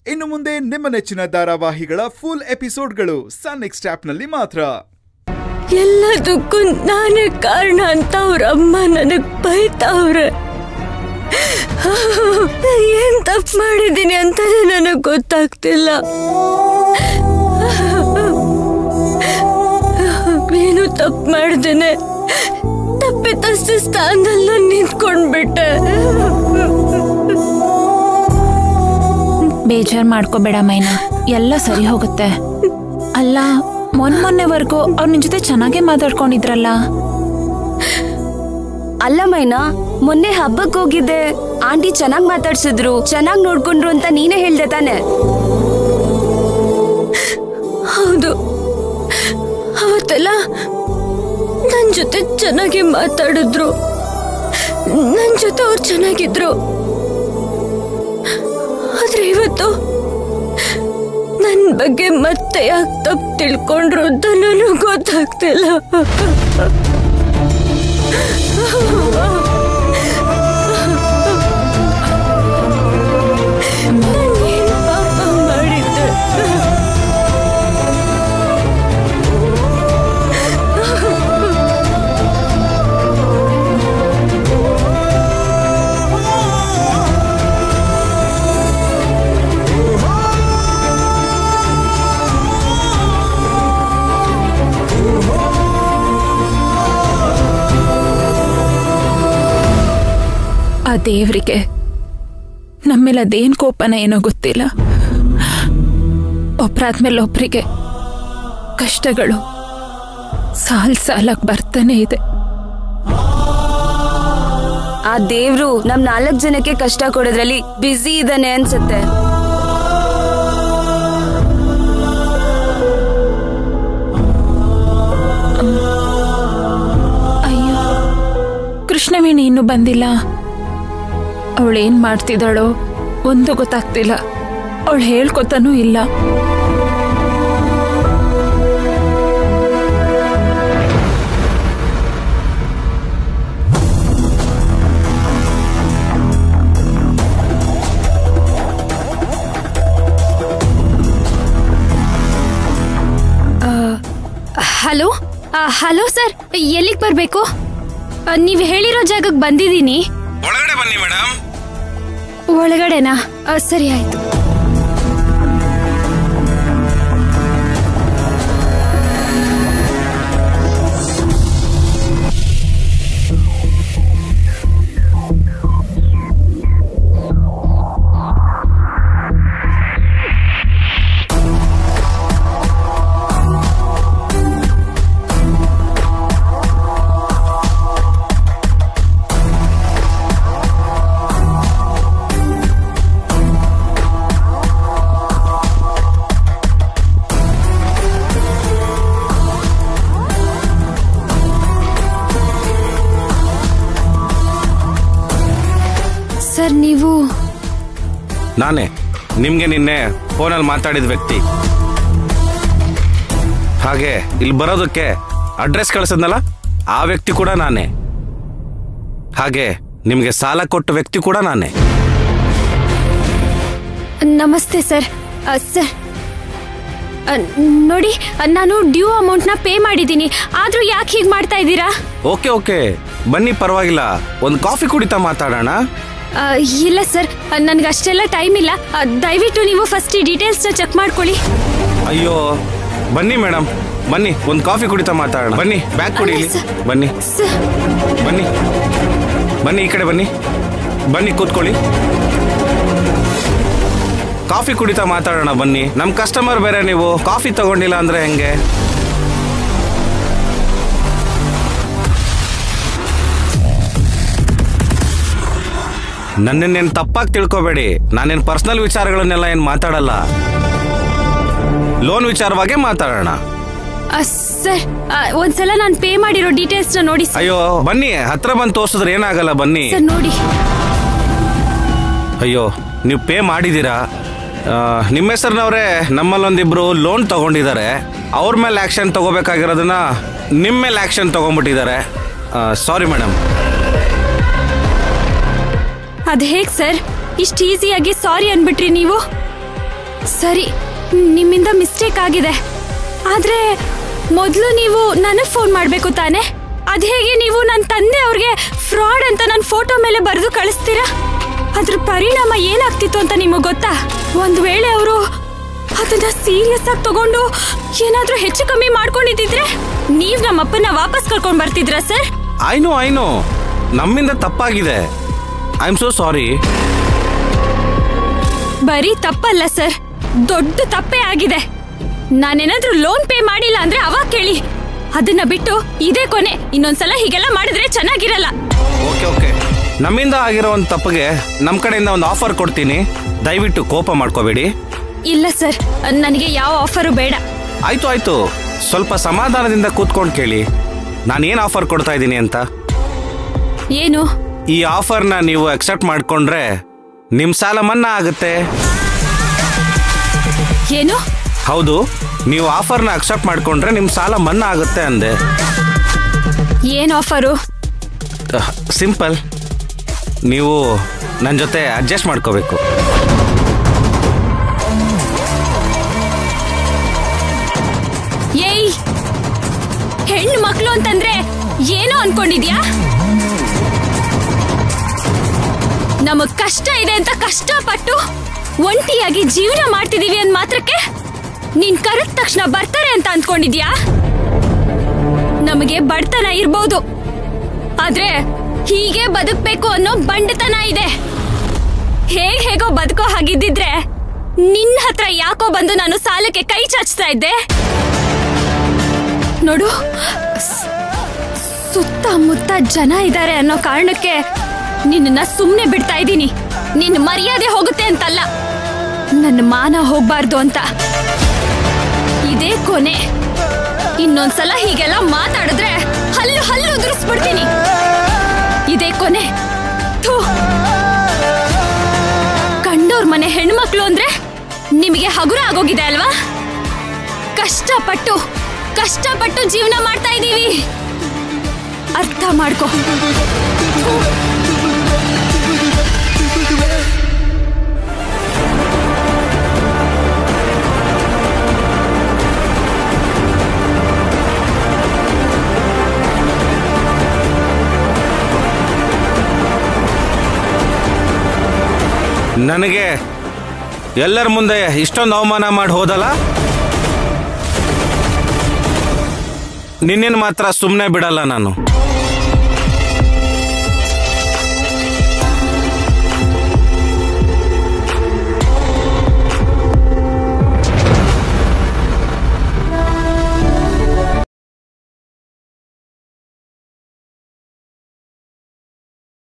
ಇನ್ನು ಮುಂದೆ ನಿಮ್ಮ ನೆಚ್ಚಿನ ಧಾರಾವಾಹಿಗಳ ಫುಲ್ ಎಪಿಸೋಡ್ಗಳು ಸನ್ ನೆಕ್ಸ್ಟ್ ಆಪ್ನಲ್ಲಿ ಮಾತ್ರ ಎಲ್ಲದಕ್ಕೂ ನಾನೇ ಕಾರಣ ಅಂತ ಅವ್ರ ಅಮ್ಮ ನನಗ್ ಬೈತಾವ್ರೆ ಏನ್ ತಪ್ಪು ಮಾಡಿದ್ದೀನಿ ಅಂತ ನನಗ್ ಗೊತ್ತಾಗ್ತಿಲ್ಲ ಏನು ತಪ್ಪು ಮಾಡ್ದೇನೆ ತಪ್ಪಿತಸ್ಥ ಸ್ಥಾನದಲ್ಲಿ ನಾನು ನಿಂತ್ಕೊಂಡ್ಬಿಟ್ಟೆ ಬೇಜಾರ್ ಮಾಡ್ಕೋಬೇಡ ಮೈನಾ ಎಲ್ಲ ಸರಿ ಹೋಗುತ್ತೆ ಅಲ್ಲ ಮೊನ್ ಮೊನ್ನೆವರೆಗೂ ಅವ್ರ ನಿನ್ ಜೊತೆ ಚೆನ್ನಾಗೇ ಮಾತಾಡ್ಕೊಂಡಿದ್ರಲ್ಲ ಅಲ್ಲ ಮೈನಾ ಮೊನ್ನೆ ಹಬ್ಬಕ್ ಹೋಗಿದ್ದೆ ಆಂಟಿ ಚೆನ್ನಾಗ್ ಮಾತಾಡ್ಸಿದ್ರು ಚೆನ್ನಾಗ್ ನೋಡ್ಕೊಂಡ್ರು ಅಂತ ನೀನೇ ಹೇಳ್ದೆ ತಾನೆ ಹೌದು ಅವತ್ತೆಲ್ಲ ನನ್ ಜೊತೆ ಚೆನ್ನಾಗಿ ಮಾತಾಡಿದ್ರು ನನ್ ಜೊತೆ ಅವ್ರು ಚೆನ್ನಾಗಿದ್ರು ಆದ್ರೆ ಇವತ್ತು ನನ್ ಬಗ್ಗೆ ಮತ್ತೆ ಯಾಕೆ ತಪ್ಪು ತಿಳ್ಕೊಂಡ್ರು ಅಂತ ನನಗೆ ಗೊತ್ತಾಗ್ತಿಲ್ಲ ನಾನೇನ್ ಪಾಪ ಮಾಡಿದ್ದೆ ಆ ದೇವ್ರಿಗೆ ನಮ್ಮೇಲೆ ಅದೇನ್ ಕೋಪನ ಏನೋ ಗೊತ್ತಿಲ್ಲ ಒಬ್ರಾದ್ಮೇಲೆ ಒಬ್ರಿಗೆ ಕಷ್ಟಗಳು ಸಾಲ್ ಸಾಲಕ್ ಬರ್ತಾನೆ ಇದೆ ಆ ದೇವ್ರು ನಮ್ ನಾಲ್ಕ್ ಜನಕ್ಕೆ ಕಷ್ಟ ಕೊಡೋದ್ರಲ್ಲಿ ಬ್ಯುಸಿ ಇದ್ದಾನೆ ಅನ್ಸುತ್ತೆ ಅಯ್ಯೋ ಕೃಷ್ಣವೇಣಿ ಇನ್ನೂ ಬಂದಿಲ್ಲ ಅವಳೇನ್ ಮಾಡ್ತಿದ್ದಾಳೋ ಒಂದು ಗೊತ್ತಾಗ್ತಿಲ್ಲ ಅವಳು ಹೇಳ್ಕೊತಾನೂ ಇಲ್ಲ ಹಲೋ ಹಲೋ ಸರ್ ಎಲ್ಲಿಗೆ ಬರಬೇಕು ನೀವು ಹೇಳಿರೋ ಜಾಗಕ್ಕೆ ಬಂದಿದ್ದೀನಿ ಒಳಗಡೆ ಬನ್ನಿ ಮೇಡಮ್ ಒಳಗಡೆನಾ ಆ, ಸರಿ ಆಯ್ತು ಸರ್ ನೀವು ನಾನೇ ನಿಮ್ಗೆ ನಿನ್ನೆ ಫೋನಲ್ಲಿ ಮಾತಾಡಿದ ವ್ಯಕ್ತಿ ಹಾಗೆ ಇಲ್ಲಿ ಬರೋದಕ್ಕೆ ಅಡ್ರೆಸ್ ಕಳಿಸಿದ್ನಲ್ಲ ಆ ವ್ಯಕ್ತಿ ಕೂಡ ನಾನೇ ಹಾಗೆ ನಿಮ್ಗೆ ಸಾಲ ಕೊಟ್ಟ ವ್ಯಕ್ತಿ ಕೂಡ ನಾನೇ ನಮಸ್ತೆ ಸರ್ ಆ, ಸರ್ ಆ, ನೋಡಿ ಆ, ನಾನು ಡ್ಯೂ ಅಮೌಂಟ್ನ ಪೇ ಮಾಡಿದ್ದೀನಿ ಆದರೂ ಯಾಕೆ ಹೀಗೆ ಮಾಡ್ತಾ ಇದ್ದೀರಾ ಓಕೆ ಓಕೆ ಬನ್ನಿ ಪರವಾಗಿಲ್ಲ ಒಂದು ಕಾಫಿ ಕುಡಿತಾ ಮಾತಾಡೋಣ ಆ, ಇಲ್ಲ ಸರ್ ನನಗೆ ಅಷ್ಟೆಲ್ಲ ಟೈಮ್ ಇಲ್ಲ ಆ, ದಯವಿಟ್ಟು ನೀವು ಫಸ್ಟ್ ಈ ಡೀಟೇಲ್ಸ್ನ ಚೆಕ್ ಮಾಡ್ಕೊಳ್ಳಿ ಅಯ್ಯೋ ಬನ್ನಿ ಮೇಡಮ್ ಬನ್ನಿ ಒಂದು ಕಾಫಿ ಕುಡಿತಾ ಮಾತಾಡೋಣ ಬನ್ನಿ ಬ್ಯಾಗ್ ಕೊಡಿ ಇಲ್ಲಿ. ಅಲ್ಲ, ಸರ್. ಬನ್ನಿ ಸರ್ ಬನ್ನಿ ಬನ್ನಿ ಈ ಕಡೆ ಬನ್ನಿ ಬನ್ನಿ ಕೂತ್ಕೊಳ್ಳಿ ಕಾಫಿ ಕುಡಿತಾ ಮಾತಾಡೋಣ ಬನ್ನಿ ನಮ್ ಕಸ್ಟಮರ್ ಬೇರೆ ನೀವು ಕಾಫಿ ತಗೊಂಡಿಲ್ಲ ಅಂದ್ರೆ ಹೆಂಗೆ ನನ್ನನ್ನೇನು ತಪ್ಪಾಗಿ ತಿಳ್ಕೊಬೇಡಿ ನಾನೇನು ಪರ್ಸನಲ್ ವಿಚಾರಗಳನ್ನೆಲ್ಲ ಏನು ಮಾತಾಡಲ್ಲ ಲೋನ್ ವಿಚಾರವಾಗೇ ಮಾತಾಡೋಣ ಆ, ಸರ್ ಆ, ಒಂದ್ಸಲ ನಾನು ಪೇ ಮಾಡಿರೋ ಡೀಟೇಲ್ಸ್ನ ನೋಡಿ ಸರ್ ಅಯ್ಯೋ ಬನ್ನಿ ಹತ್ರ ಬಂದು ತೋರ್ಸಿದ್ರೆ ಏನಾಗಲ್ಲ ಬನ್ನಿ ಸರ್ ನೋಡಿ ಅಯ್ಯೋ ನೀವು ಪೇ ಮಾಡಿದ್ದೀರಾ ಆ, ನಿಮ್ಮ ಹೆಸರಿನವರೇ ನಮ್ಮಲ್ಲೊಂದಿಬ್ರು ಲೋನ್ ತಗೊಂಡಿದ್ದಾರೆ ಅವ್ರ ಮೇಲೆ ಆ್ಯಕ್ಷನ್ ತಗೋಬೇಕಾಗಿರೋದನ್ನ ನಿಮ್ಮ ಮೇಲೆ ಆ್ಯಕ್ಷನ್ ತಗೊಂಡ್ಬಿಟ್ಟಿದ್ದಾರೆ ಸಾರಿ ಮೇಡಮ್ ಅದ್ ಹೇಗ್ ಸರ್ ಇಷ್ಟು ಈಸಿಯಾಗಿ ಸಾರಿ ಅನ್ಬಿಟ್ರಿ ನೀವು ಸರಿ ನಿಮ್ಮಿಂದ ಮಿಸ್ಟೇಕ್ ಆಗಿದೆ ಆದ್ರೆ ಮೊದಲು ನೀವು ನನಗೆ ಫೋನ್ ಮಾಡಬೇಕು ತಾನೆ ಅದ್ ಹೇಗೆ ನೀವು ನನ್ನ ತಂದೆ ಅವ್ರಿಗೆ ಫ್ರಾಡ್ ಅಂತ ನನ್ನ ಫೋಟೋ ಮೇಲೆ ಬರೆದು ಕಳಿಸ್ತೀರಾ ಅದ್ರ ಪರಿಣಾಮ ಏನಾಗ್ತಿತ್ತು ಅಂತ ನಿಮಗೆ ಗೊತ್ತಾ ಒಂದ್ ವೇಳೆ ಅವರು ಅದನ್ನ ಸೀರಿಯಸ್ ಆಗಿ ತಗೊಂಡು ಏನಾದ್ರೂ ಹೆಚ್ಚು ಕಮ್ಮಿ ಮಾಡ್ಕೊಂಡಿದ್ದಿದ್ರೆ ನೀವ್ ನಮ್ಮಪ್ಪನ ವಾಪಸ್ ಕರ್ಕೊಂಡ್ ಬರ್ತಿದ್ರಾ ಸರ್ ಐನು ಐನು ನಮ್ಮಿಂದ ತಪ್ಪಾಗಿದೆ ಐ ಆಮ್ ಸೋ ಸಾರಿ ಬರೀ ತಪ್ಪಲ್ಲ ಸರ್ ದೊಡ್ಡ ತಪ್ಪೇ ಆಗಿದೆ ನಾನೇನಾದ್ರೂ ಲೋನ್ ಪೇ ಮಾಡಿಲ್ಲ ಅಂದ್ರೆ ಅವಾಗ ಕೇಳಿ ಅದನ್ನ ಬಿಟ್ಟು ಇದೇ ಕೊನೆ ಇನ್ನೊಂದ್ಸಲ ಹೀಗೆಲ್ಲ ಮಾಡಿದ್ರೆ ಚೆನ್ನಾಗಿರಲ್ಲ ಓಕೆ ಓಕೆ ನಮ್ಮಿಂದ ಆಗಿರೋ ಒಂದು ತಪ್ಪಿಗೆ ನಮ್ಮ ಕಡೆಯಿಂದ ಒಂದು ಆಫರ್ ಕೊಡ್ತೀನಿ ದಯವಿಟ್ಟು ಕೋಪ ಮಾಡ್ಕೋಬೇಡಿ ಇಲ್ಲ ಸರ್ ನನಗೆ ಯಾವ ಆಫರು ಬೇಡ ಆಯ್ತು ಆಯ್ತು ಸ್ವಲ್ಪ ಸಮಾಧಾನದಿಂದ ಕೂತ್ಕೊಂಡು ಕೇಳಿ ನಾನೇನು ಆಫರ್ ಕೊಡ್ತಾ ಇದ್ದೀನಿ ಅಂತ ಏನು ಈ ಆಫರ್ನ ನೀವು ಅಕ್ಸೆಪ್ಟ್ ಮಾಡ್ಕೊಂಡ್ರೆ ನಿಮ್ಮ ಸಾಲ ಮನ್ನಾ ಆಗುತ್ತೆ ಏನು ಹೌದು ನೀವು ಆಫರ್ನ ಅಕ್ಸೆಪ್ಟ್ ಮಾಡ್ಕೊಂಡ್ರೆ ನಿಮ್ಮ ಸಾಲ ಮನ್ನಾ ಆಗುತ್ತೆ ಅಂದೆ ಏನ್ ಆಫರು ಸಿಂಪಲ್ ನೀವು ನನ್ನ ಜೊತೆ ಅಡ್ಜಸ್ಟ್ ಮಾಡ್ಕೋಬೇಕು ಏಯ್ ಹೆಣ್ಣು ಮಕ್ಳು ಅಂತಂದ್ರೆ ಏನೋ ಅನ್ಕೊಂಡಿದ್ಯಾ ನಮಗ್ ಕಷ್ಟ ಇದೆ ಅಂತ ಕಷ್ಟಪಟ್ಟು ಒಂಟಿಯಾಗಿ ಜೀವನ ಮಾಡ್ತಿದೀವಿ ಅಂದ್ ಮಾತ್ರಕ್ಕೆ ನೀನ್ ಕರೆದ ತಕ್ಷಣ ಬರ್ತಾರೆ ಅಂತ ಅನ್ಕೊಂಡಿದ್ಯಾ ನಮಗೆ ಬಡತನ ಇರ್ಬೋದು ಆದ್ರೆ ಹೀಗೆ ಬದುಕ್ಬೇಕು ಅನ್ನೋ ಬಂಡತನ ಇದೆ ಹೇಗ್ ಹೇಗೋ ಬದುಕೋ ಹಾಗಿದ್ದಿದ್ರೆ ನಿನ್ನ ಹತ್ರ ಯಾಕೋ ಬಂದು ನಾನು ಸಾಲಕ್ಕೆ ಕೈ ಚಾಚ್ತಾ ಇದ್ದೆ ನೋಡು ಸ್- ಸುತ್ತಮುತ್ತ ಜನ ಇದ್ದಾರೆ ಅನ್ನೋ ಕಾರಣಕ್ಕೆ ನಿನ್ನ ಸುಮ್ಮನೆ ಬಿಡ್ತಾ ಇದ್ದೀನಿ ನಿನ್ನ ಮರ್ಯಾದೆ ಹೋಗುತ್ತೆ ಅಂತಲ್ಲ ನನ್ನ ಮಾನ ಹೋಗ್ಬಾರ್ದು ಅಂತ ಇದೇ ಕೊನೆ ಇನ್ನೊಂದ್ಸಲ ಹೀಗೆಲ್ಲ ಮಾತಾಡಿದ್ರೆ ಹಲ್ಲು ಹಲ್ಲು ಉದುರಿಸ್ಬಿಡ್ತೀನಿ ಇದೇ ಕೊನೆ ಥು. ಕಂಡೋರ್ ಮನೆ ಹೆಣ್ಮಕ್ಳು ಅಂದ್ರೆ ನಿಮಗೆ ಹಗುರ ಆಗೋಗಿದೆ ಅಲ್ವಾ ಕಷ್ಟಪಟ್ಟು ಕಷ್ಟಪಟ್ಟು ಜೀವನ ಮಾಡ್ತಾ ಇದ್ದೀವಿ ಅರ್ಥ ಮಾಡ್ಕೊ ನನಗೆ ಎಲ್ಲರ ಮುಂದೆ ಇಷ್ಟೊಂದು ಅವಮಾನ ಮಾಡಿ ಹೋದಲ್ಲ ನಿನ್ನೇನು ಮಾತ್ರ ಸುಮ್ಮನೆ ಬಿಡಲ್ಲ ನಾನು